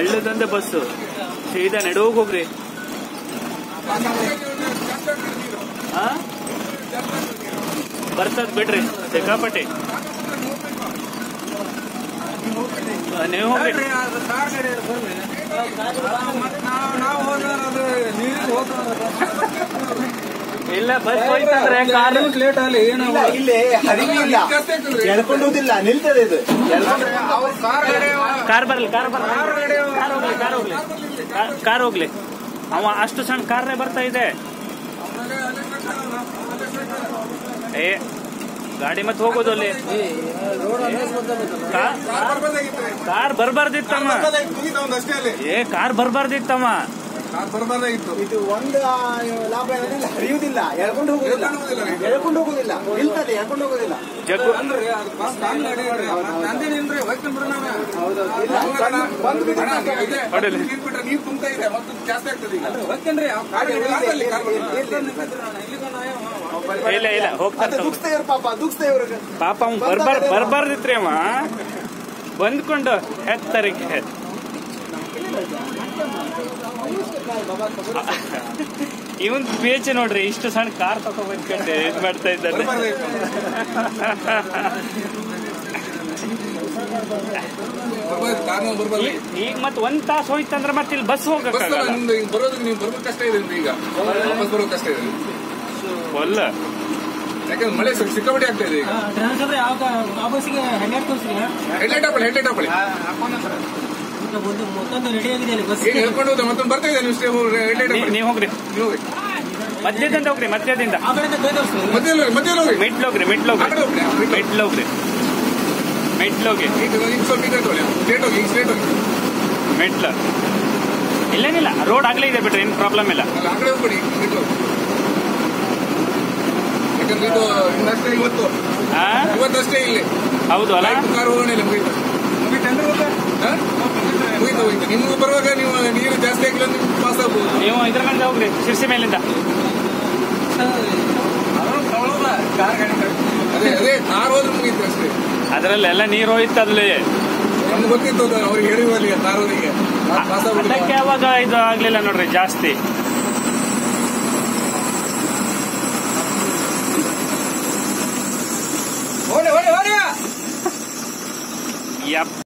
ಹಳ್ಳದಂದೆ bus ಸೀದಾ ನೆಡೋಗ್ ಹೋಗ್ರಿ ಆ? ಬರ್ತದ್ ಬಿಡ್ರಿ ಸಿಕ್ಕಾಪಟ್ಟಿ ಆ, ನೀವು ಹೋಗ್ರಿ ಇಲ್ಲ ಬಸ್ ಹೋಯ್ತಂದ್ರೆ ಕಾರ್ ಲೇಟ್ ಅಲ್ಲಿ ಏನು ಇಲ್ಲ ಇಲ್ಲಿ ಹರಿವಿಲ್ಲ ಎಳ್ಕೊಂಡು ಹೋಗುದಿಲ್ಲ ನಿಲ್ತದೆ ಇದು ಎಳ್ಕೊಂಡು ಕಾರ್ ಬರಲಿ ಕಾರ್ ಬರಲಿ ಕಾರ್ ಹೋಗ್ಲಿ ಕಾರ್ ಹೋಗ್ಲಿ ಕಾರ್- ಕಾರ್ ಹೋಗ್ಲಿ ಅವ ಅಷ್ಟು ಸಣ್ಣ ಕಾರ್ನೇ ಬರ್ತಾ ಇದೆ ಏ ಗಾಡಿ ಮತ್ತೆ ಹೋಗೋದು ಅಲ್ಲಿ ಕಾ- ಕಾರ್ ಬರ್ಬಾರ್ದಿತ್ತಮ್ಮ ಅಷ್ಟೇ ಅಲ್ಲಿ ಏ ಕಾರ್ ಬರ್ಬಾರ್ದಿತ್ತಮ್ಮ ಕಾರ್ ಬರಬಾರ್ದಾಗಿತ್ತು ಇದು ಒಂದು ಆ, ಲಾಭ ಏನಂದ್ರೆ ಹರಿಯುವುದಿಲ್ಲ ಎಳ್ಕೊಂಡು ಹೋಗುದಿಲ್ಲ ಎಳ್ಕೊಂಡು ಹೋಗುದಿಲ್ಲ. ಎಳ್ಕೊಂಡು ಹೋಗುದಿಲ್ಲ ನಿಲ್ತದೆ ಎಳ್ಕೊಂಡು ಹೋಗುದಿಲ್ಲ ಜಗ್ಗು ಅಂದ್ರಿ ಅದು ಬಸ್ ಬಂದ್ ಗಾಡಿ ಇಡ್ರಿ. ನಂದೇನೇನ್ರಿ ಹೋಗ್ತೀನಿ ಬಿಡು ನಾನು. ಇಲ್ಲ, ಸಣ್ಣ ಬಂದು ಬಿಟ್ಟು ಅಣ್ಣ, ಇದೆ. ಹೊಡಿಲಿ. ನೀರ್ ಬಿಟ್ರೆ ನೀರ್ ತುಂಬ್ತಾ ಇದೆ ಮತ್ತೆ ಜಾಸ್ತಿ ಆಗ್ತದೆ ಈಗ ಹೋಗ್ತೇನ್ರಿ ಆ ಗಾಡಿ ಇಳಿದಲ್ಲಿ ಕಾರ್ ಬರ್ತದೆ. ಇಲ್ಲ ಇಲ್ಲ ಹೋಗ್ತಾರೆ ಅದು ದುಃಖಿಸ್ತಾ ಇವ್ರು ಪಾಪ ದುಃಖಿಸ್ತಾ ಇವ್ರಿಗೆ ಪಾಪ ಅವ್ನ್ ಬರ್ಬಾರ್ ಬರ್ಬಾರ್ದಿತ್ರಿ ಅವ ಬಂದ್ಕೊಂಡು ಹೆತ್ತರಿಗೆ ಇವನ್ ಪೇಚ್ ನೋಡ್ರಿ ಇಷ್ಟು ಸಣ್ಣ ಕಾರ್ ತಗೊಂಡ್ಬಂದ್ಕೊಂಡೆ ಇದ್ ಮಾಡ್ತಾ ಇದ್ದಾರೆ ಬರ್ಬಾರ್ದಾಗಿತ್ತು. ಬರ್ಬಾರ್ದು, ಕಾರ್ನ ಬರ್ಬಾರ್ದು. ಈ- ಈಗ ಮತ್ ಒಂದ್ ತಾಸ್ ಹೋಯ್ತಂದ್ರ ಮತ್ತೆ ಇಲ್ಲಿ ಬಸ್ ಬಸ್ ಅಲ್ಲ, ಹೋಗಕ್ಕಾಗಲ್ಲ ನಿಮ್ದು ಈಗ ಬರೋದಕ್ಕೆ ನೀವು ಬರ್ಬೇಕು ಕಷ್ಟ ಇದೆ ನಿಮ್ದು ಈಗ ಬಸ್ ಬರೋದು ಕಷ್ಟ ಇದೆ ಒಲ್ಲ ಯಾಕಂದ್ರೆ ಮಳೆ ಸ್ವಲ್ಪ ಸಿಕ್ಕಾಪಟ್ಟೆ ಆಗ್ತಾ ಇದೆ ಈಗ ಟ್ರಾನ್ಸ್ಫರ್ ಯಾವ ಆ ಬಸ್ಸಿಗೆ ಹೆಡ್ಲೈಟ್ ತೋರಿಸ್ರಿ ಹೆಡ್ಲೈಟ್ ಹಾಕೊಳ್ಳಿ ಹೆಡ್ಲೈಟ್ ಹಾಕೊಳ್ಳಿ ಒಂದು ಮತ್ತೊಂದು ರೆಡಿ ಆಗಿದೆ ಅಲ್ಲಿ ಬಸ್ ಈಗ ಹೇಳ್ಕೊಂಡು ಹೋದ್ರೆ ಮತ್ತೊಂದು ಬರ್ತಾ ಇದೆ ನೀವು ಹೆಡ್ಲೈಟ್ ಹಾಕೊಳ್ಳಿ ನೀವ್ ಹೋಗ್ರಿ ನೀವು ಹೋಗಿ ಮಧ್ಯದಿಂದ ಹೋಗ್ರಿ ಮಧ್ಯದಿಂದ ಆ ಕಡೆಯಿಂದ ಕೈ ತೋರಿಸ್ರಿ ಮಧ್ಯದಲ್ಲಿ ಹೋಗಿ ಮಧ್ಯದಲ್ಲಿ ಹೋಗಿ ಮೆಟ್ಲೋಗ್ರಿ ಆ ಕಡೆ ಮೆಟ್ಲೋಗ್ರಿ ಹೋಗ್ರಿ ಮೆಟ್ಲೋಗ್ರಿ ಮೆಟ್ಲೋಗಿ ಈಗ ಈಗ ಸ್ವಲ್ಪ ಈಗ ತಗೊಳ್ಳಿ ಸ್ಟ್ರೇಟ್ ಹೋಗಿ ಸ್ಟ್ರೇಟ್ ಹೋಗಿ ಮೆಟ್ಲ ಇಲ್ಲೇನಿಲ್ಲ ರೋಡ್ ಆಗ್ಲೇ ಇದೆ ಬಿಟ್ರೆ ಏನ್ ಪ್ರಾಬ್ಲಮ್ ಇಲ್ಲ ಅಲ್ಲಿ ಆ ಕಡೆ ಹೋಗ್ಬಿಡಿ ಸ್ಟ್ರೇಟ್ ಹೋಗಿ ಯಾಕಂದ್ರೆ ಇದು ಇನ್ನಷ್ಟೇ ಇವತ್ತು ಆ? ಇವತ್ತಷ್ಟೇ ಇಲ್ಲಿ ಹೌದು ಅಲ್ಲ ಕಾರ್ ಹೋಗೋಣ ಇಲ್ಲ ಮುಗೀತು ಹಾ? ಮುಗೀತು ಹೋಯ್ತು ನಿಮ್ಗೆ ಬರುವಾಗ ನೀವು ನೀರು ಜಾಸ್ತಿ ಆಗಿಲ್ಲ ನೀವು ಪಾಸ್ ಆಗ್ಬೋದು ನೀವು ಇದ್ರ ಮೇಲೆ ಹೋಗ್ರಿ ಶಿರ್ಸಿ ಮೇಲಿಂದ ಅದೇ ಅದೇ ಕಾರ್ ಹೋದ್ರೆ ಮುಗೀತು ಅಷ್ಟೇ ಅದ್ರಲ್ಲೆಲ್ಲ ನೀರು ಹೋಯ್ತು ಅಲ್ಲಿ ನಮ್ಗೆ ಗೊತ್ತಿತ್ತು ಅದು ಅವ್ರಿಗೆ ಹೇಳಿವಲ್ಲಿ ಕಾರ್ ಅವರಿಗೆ ಪಾಸ್ ಆಗ್ಬಿಟ್ಟು ಅದಕ್ಕೆ ಅವಾಗ ಇದು ಆಗ್ಲಿಲ್ಲ ನೋಡ್ರಿ ಜಾಸ್ತಿ ಓಡಿ ಓಡಿ ಓಡಿ ಯಪ್